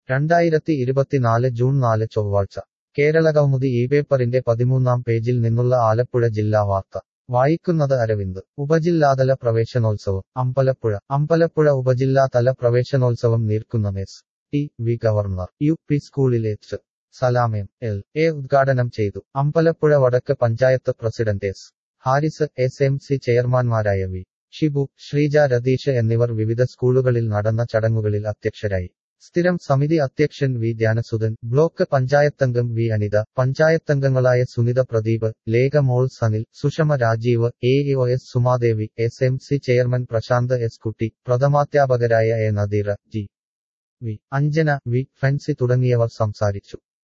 രണ്ടായിരത്തി ഇരുപത്തിനാല് ജൂൺ നാല് ചൊവ്വാഴ്ച കേരളകൗമുദി ഈ പേപ്പറിന്റെ പതിമൂന്നാം പേജിൽ നിന്നുള്ള ആലപ്പുഴ ജില്ലാ വാർത്ത വായിക്കുന്നത് അരവിന്ദ് ഉപജില്ലാതല പ്രവേശനോത്സവം അമ്പലപ്പുഴ അമ്പലപ്പുഴ ഉപജില്ലാതല പ്രവേശനോത്സവം Neerkunnam S T V governor U P സ്കൂളിലെ എച്ച് സലാമേം എൽ എ ഉദ്ഘാടനം ചെയ്തു അമ്പലപ്പുഴ വടക്ക് panchayat president S Haris S M C ചെയർമാൻമാരായ വി ഷിബു ശ്രീജ രതീഷ് എന്നിവർ വിവിധ സ്കൂളുകളിൽ നടന്ന ചടങ്ങുകളിൽ അധ്യക്ഷരായി സ്ഥിരം സമിതി അധ്യക്ഷൻ വി ധ്യാനസുധൻ ബ്ലോക്ക് പഞ്ചായത്തംഗം വി അനിത പഞ്ചായത്തംഗങ്ങളായ Sunitha Pradeep Lekha Mol Sanil Sushama Rajeev A O S Sumadevi S M C chairman Prasanth S Kutty പ്രഥമാധ്യാപകരായ A Nadeera G V Anjana V Fency തുടങ്ങിയവർ സംസാരിച്ചു